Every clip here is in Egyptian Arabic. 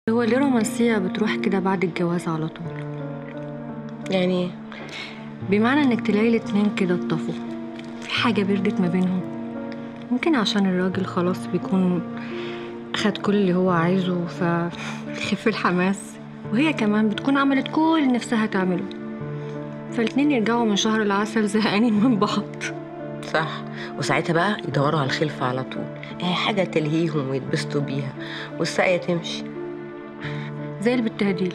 هو ليه رومانسية بتروح كده بعد الجواز على طول يعني ايه بمعنى انك تلاقي الاتنين كده اتطفوا في حاجة بردت ما بينهم ممكن عشان الراجل خلاص بيكون خد كل اللي هو عايزه فخف الحماس وهي كمان بتكون عملت كل اللي نفسها تعمله فالاتنين يرجعوا من شهر العسل زهقانين من بعض صح وساعتها بقى يدوروا على الخلفة على طول ايه حاجة تلهيهم ويتبسطوا بيها والساقية تمشي زي البتهديل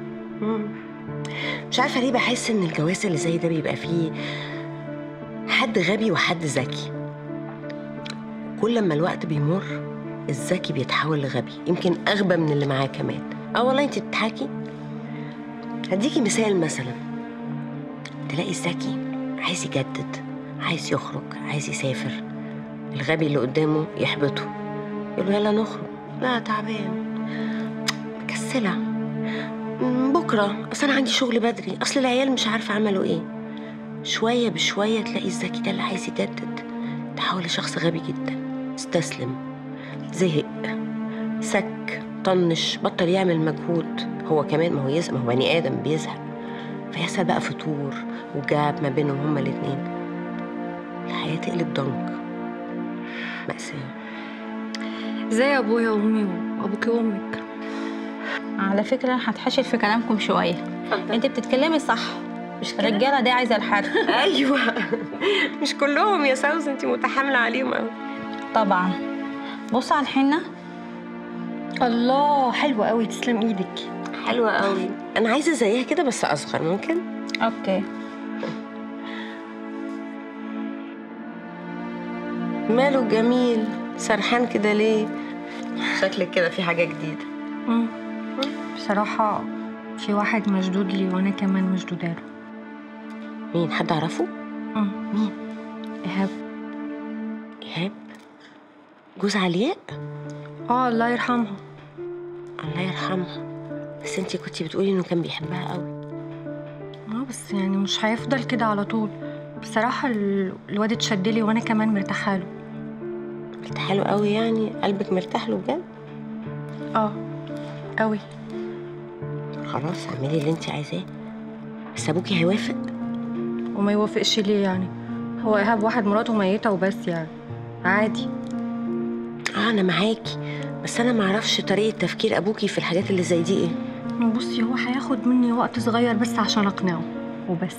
مش عارفة ليه بحس إن الجواز اللي زي ده بيبقى فيه حد غبي وحد ذكي كل ما الوقت بيمر الذكي بيتحول لغبي يمكن أغبى من اللي معاه كمان اه والله انت بتضحكي هديكي مثال مثلا تلاقي الذكي عايز يجدد عايز يخرج عايز يسافر الغبي اللي قدامه يحبطه يقول له يلا نخرج لا تعبان مكسله مم، بكره اصل انا عندي شغل بدري اصل العيال مش عارفه عملوا ايه شويه بشويه تلاقي الذكي ده اللي عايز يجدد تحول لشخص غبي جدا استسلم زهق سك طنش بطل يعمل مجهود هو كمان ما هو يزهق ما هو بني ادم بيزهق فيحصل بقى فتور وجاب ما بينهم هما الاتنين الحياه تقلب ضنك مأساة زي ابويا وامي وابوكي وامك على فكرة هتحشر في كلامكم شوية انت بتتكلمي صح مش الرجالة دي عايزة الحرب ايوه مش كلهم يا سوسن انت متحامله عليهم قوي طبعا بص على الحنة الله حلوة قوي تسلم ايدك حلوه قوي انا عايزه زيها كده بس اصغر ممكن اوكي ماله جميل سرحان كده ليه شكلك كده في حاجه جديده مم. بصراحة في واحد مشدود لي وانا كمان مشدودة له مين حد اعرفه مم. مين ايهاب ايهاب جوز علياء اه الله يرحمها الله يرحمها بس انتي كنتي بتقولي انه كان بيحبها قوي اه بس يعني مش هيفضل كده على طول بصراحة ال- الواد اتشد لي وانا كمان مرتاحة له مرتاحه له قوي يعني قلبك مرتاح له بجد اه قوي خلاص اعملي اللي انتي عايزاه بس ابوكي هيوافق وما يوافقش ليه يعني هو ايهاب واحد مراته ميتة وبس يعني عادي اه انا معاكي بس انا معرفش طريقه تفكير ابوكي في الحاجات اللي زي دي ايه بصي هو هياخد مني وقت صغير بس عشان اقنعه وبس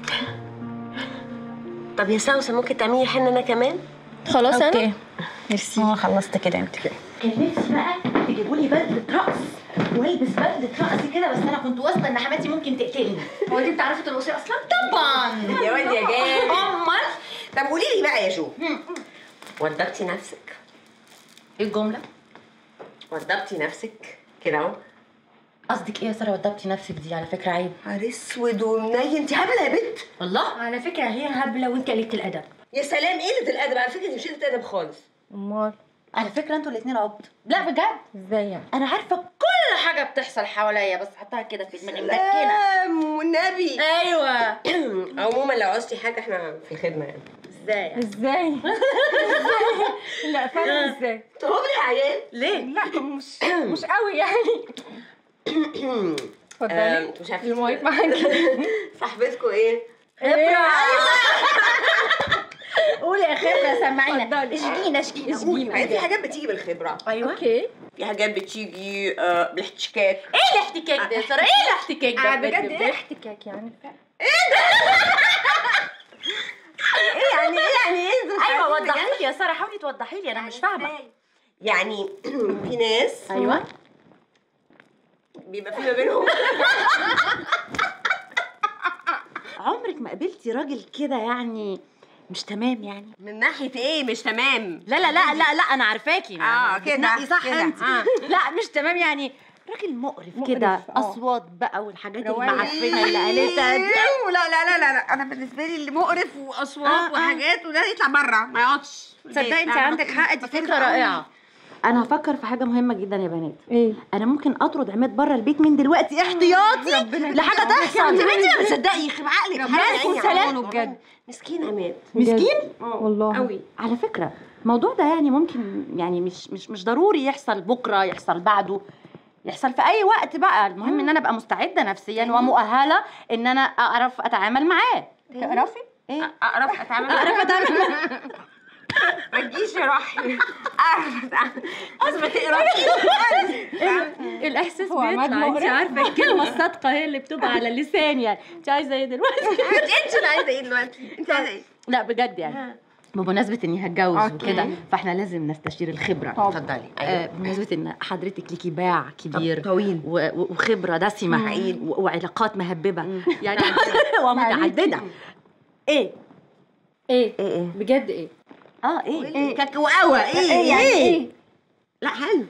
طب يا سوسه ممكن تعملي حنه انا كمان خلاص اوكي ميرسي اه خلصت كده انت كان نفسي بقى تجيبوا لي بدله رقص والبس بدله رقص كده بس انا كنت واثقه ان حماتي ممكن تقتلني هو انت بتعرفي ترقصي اصلا طبعا يا واد يا جامد امال طب قولي لي بقى يا جو وضبتي نفسك ايه الجمله وضبتي نفسك كده اهو قصدك ايه يا ساره وضبتي نفسك دي على فكره عيب نهار اسود ومنيل انت هبله يا بنت والله على فكره هي هبله وانت قليله الادب يا سلام قله الادب على فكره دي مش قله ادب خالص امال على فكره انتوا الاثنين عبط لا بجد ازاي يعني انا عارفه كل حاجه بتحصل حواليا بس حطها كده في دماغي مدكنه سلام والنبي ايوه عموما لو عوزتي حاجه احنا في الخدمه يعني ازاي ازاي لا فعلا ازاي تهبلي يا عيال ليه لا مش مش قوي يعني آه، اتفضلي انتوا مش عارفين المايك معاكي صاحبتكم ايه قولي يا خبره سمعينا اتفضلي. اشجينا اشجينا قولي يعني في حاجات بتيجي بالخبره ايوه اوكي في حاجات بتيجي آه، بالاحتكاك ايه الاحتكاك ده يا ساره ايه الاحتكاك ده بجد ايه احتكاك يعني ايه يعني ايه يعني ايه انتوا مش ايوه عارفين وضحي بجد؟ لي يا ساره حاولي توضحي لي انا مش فاهمه يعني في ناس ايوه بيبقى في ما بينهم عمرك ما قابلتي راجل كده يعني مش تمام يعني من ناحيه ايه مش تمام لا لا لا لا لا انا عارفاكي اه كده بتنقي صح كده. انت آه. لا مش تمام يعني راجل مقرف كده مقرف، آه. اصوات بقى والحاجات رواية. المعفنه اللي قالتها دي لا لا لا لا لا انا بالنسبه لي اللي مقرف واصوات آه، آه. وحاجات وده يطلع بره ما يقعدش تصدقي انت عندك حق دي فكره رائعه انا هفكر في حاجه مهمه جدا يا بنات ايه انا ممكن اطرد عماد بره البيت من دلوقتي احتياطي لحاجه تحصل يا بنتي ما بتصدقي يخرب عقلك مالكم سلام بجد مسكين عماد مسكين والله قوي على فكره الموضوع ده يعني ممكن يعني مش مش مش ضروري يحصل بكره يحصل بعده يحصل في اي وقت بقى المهم ان انا ابقى مستعده نفسيا ومؤهله ان انا اعرف اتعامل معاه تعرفي ايه اعرف اتعامل اعرف اتعامل ما تجيش يا روحي اعرف اتعامل اصل ما تقراش الاحساس هو عماد بيطلع انت مقرف. عارفه الكلمه الصادقه هي اللي بتبقى على اللسان يعني انت عايزه ايه دلوقتي انت اللي عايزه ايه دلوقتي انت عايزه ايه لا بجد يعني بمناسبة اني هتجوز أوكي. وكده فاحنا لازم نستشير الخبرة طب. اتفضلي آه بمناسبة ان حضرتك ليكي باع كبير طويل و- و- وخبرة دسمة حقيقي. و- وعلاقات مهببة يعني ومتعددة ايه ايه ايه ايه بجد ايه اه ايه ايه كاكاوة ايه ايه يعني ايه لا حلو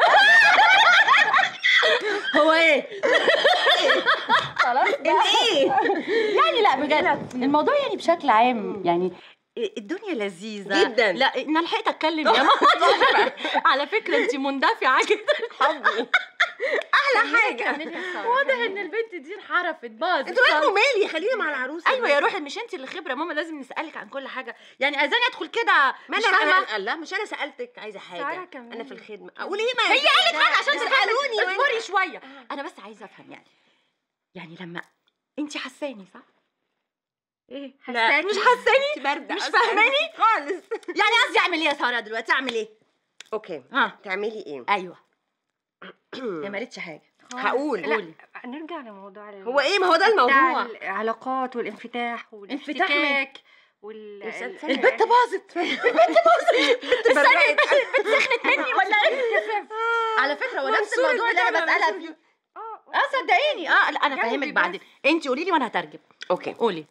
هو ايه خلاص ايه يعني لا بجد الموضوع يعني بشكل عام يعني الدنيا لذيذة جداً. لا انا لحقت اتكلم يا ماما على فكرة انت مندفعة جدا حبي احلى حاجه واضح ان البنت دي انحرفت باظت انتوا مالكم مالي خلينا مع العروسه ايوه يا روحي مش انت اللي خبره ماما لازم نسالك عن كل حاجه يعني عايزاني ادخل كده ما مش انا فاهمه انا لا مش انا سالتك عايزه سارة حاجه كمان. انا في الخدمه اقول ايه ما هي قالت حاجه عشان تسالوني تسالوني اصبري شويه انا بس عايزه افهم يعني يعني لما انت حساني صح ايه لا مش حساني برده مش فاهماني خالص يعني قصدي اعمل ايه يا ساره دلوقتي اعمل ايه اوكي ها تعملي ايه ايوه هي ما قالتش حاجه هقول لا قولي نرجع لموضوع ال- هو ايه ما هو ده بتاع الموضوع العلاقات والانفتاح انفتاح والاحتكاك وال الس- ال- ثانية. البت باظت استني مني ولا ايه على فكره هو نفس الموضوع اللي انا بسالها فيه اه صدقيني اه لا انا فاهمك بعدين انت قولي لي وانا هترجم اوكي قولي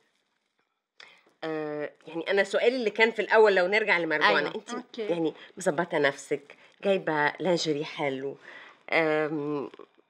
آه يعني انا سؤالي اللي كان في الاول لو نرجع لمرجوعنا أيوة. انت أوكي. يعني مظبطه نفسك جايبه لانجري حلو آم،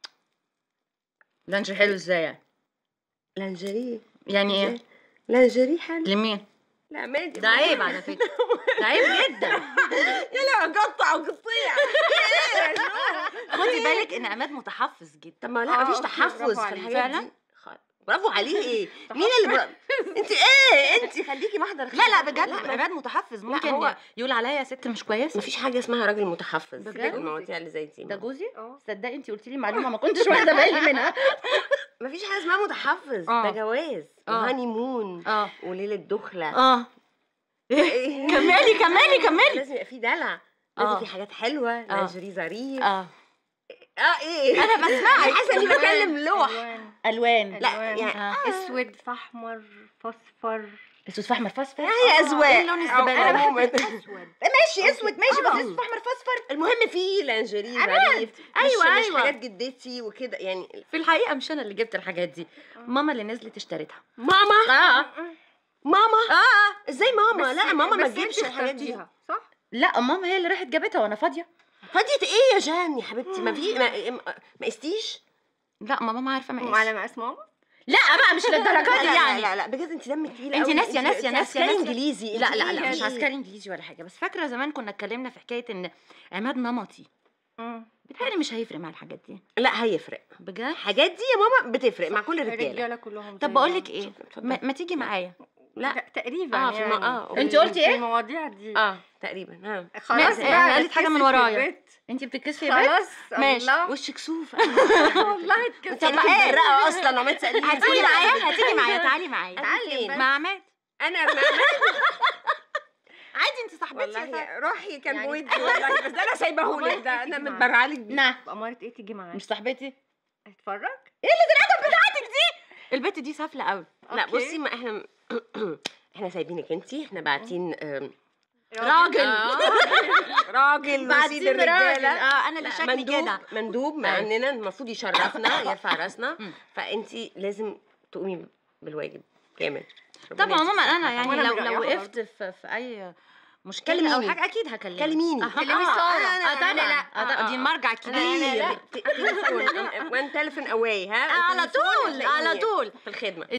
لانش حلو ازاي يعني لانجري يعني ايه لانجري حلو لمين لا مادي ده عيب على فكره ده عيب جدا يا لا قطع وقطيع خدي بالك ان عماد متحفظ جدا طب ما لا مفيش آه، تحفظ برافو في عليك. الحاجات فعلا؟ دي خ- برافو عليه ايه مين اللي برا... انت ايه انت خليكي محضر لا لا خير. بجد لا عماد متحفظ ممكن هو- يقول عليا ست مش كويسه مفيش حاجه اسمها راجل متحفظ بجد؟ في المواضيع اللي زي دي ده جوزي اه تصدقي انت قلتي لي معلومه ما كنتش واخده بالي منها مفيش حاجه اسمها متحفظ آه. ده جواز آه. وهاني مون اه وليله دخله اه إيه؟ كملي كملي كملي لازم يبقى في دلع لازم آه. في حاجات حلوه آه. لانجري ظريف اه اه ايه انا بسمعك حاسه اني بكلم لوح ألوان. الوان لا ألوان. يعني آه. اسود في احمر فاصفر اسود في احمر فاصفر هي اذواق ايه اللون الزبالة أنا ده؟ عموماً. ماشي اسود ماشي بس اسود في احمر فاصفر المهم في لانجري ظريف مش- أيوة، مش أيوة. حاجات جدتي وكده يعني في الحقيقه مش انا اللي جبت الحاجات دي ماما اللي نزلت اشتريتها ماما اه ماما اه ازاي ماما لا ماما ما بس تجيبش انت الحاجات دي اخترتيها، صح؟ لا ماما هي اللي راحت جابتها وانا فاضيه فاضية ايه يا جان يا حبيبتي ما في ما, ما قستيش لا ما ماما عارفه ما وعلى ايش مقاس ماما؟ لا بقى مش للدرجه لا دي لا, يعني لا لا بجد انت دمك تقيل انت قوي. ناسيه ناسيه انت ناسيه عسكري ناسية. انجليزي لا انت لا إيه لا مش في إيه؟ عسكري انجليزي ولا حاجه بس فاكره زمان كنا اتكلمنا في حكايه ان عماد نمطي بيتهيألي مش هيفرق مع الحاجات دي لا هيفرق بجد الحاجات دي يا ماما بتفرق مع كل الرجاله الرجاله كلهم طب زي بقول بعض. لك ايه اتفضل. ما, ما تيجي معايا لا لا تقريبا آه، في يعني الم- آه، أنت قلتي إيه؟ في المواضيع دي اه تقريبا ها خلاص ماشي، بقى يعني قالت حاجة من اتكسف في ورايا. البيت. انت بتتكسفي يا بنت خلاص ماشي الله. وشك سوف والله اتكسف انت متبرقه اصلا وما تسالنيش هتيجي معايا هتيجي معايا تعالي معايا تعالي مع عماد انا ما عادي انت صاحبتي يا سارة. والله روحي كان يعني- بودي والله بس ده انا سايبهولك ده انا متبرعه لك بيه نعم بأمارة ايه تيجي معايا مش صاحبتي اتفرج البت دي سافله قوي لا أوكي. بصي ما احنا احنا سايبينك انتي احنا باعتين آم، راجل آه، راجل وسيد بعدين راجل الرجاله اه انا اللي لا، شكلي مندوب كده مندوب أيوة. عننا المفروض يشرفنا يرفع راسنا مم. فانتي لازم تقومي بالواجب كامل ربنا طبعا عموما يديكي انا الصحة. يعني وأنا لو من لو رأيها وقفت في, في اي مشكله او كلميني. حاجه اكيد هكلمك كلميني أها. كلمي آه، سارة. آه، أنا- آه، طبعا لا، لا. آه، طبعا. آه، دي آه. المرجع الكبير كبير تليفون وان تليفون اواي ها على التليفون طول، هتلاقيني على طول. في الخدمه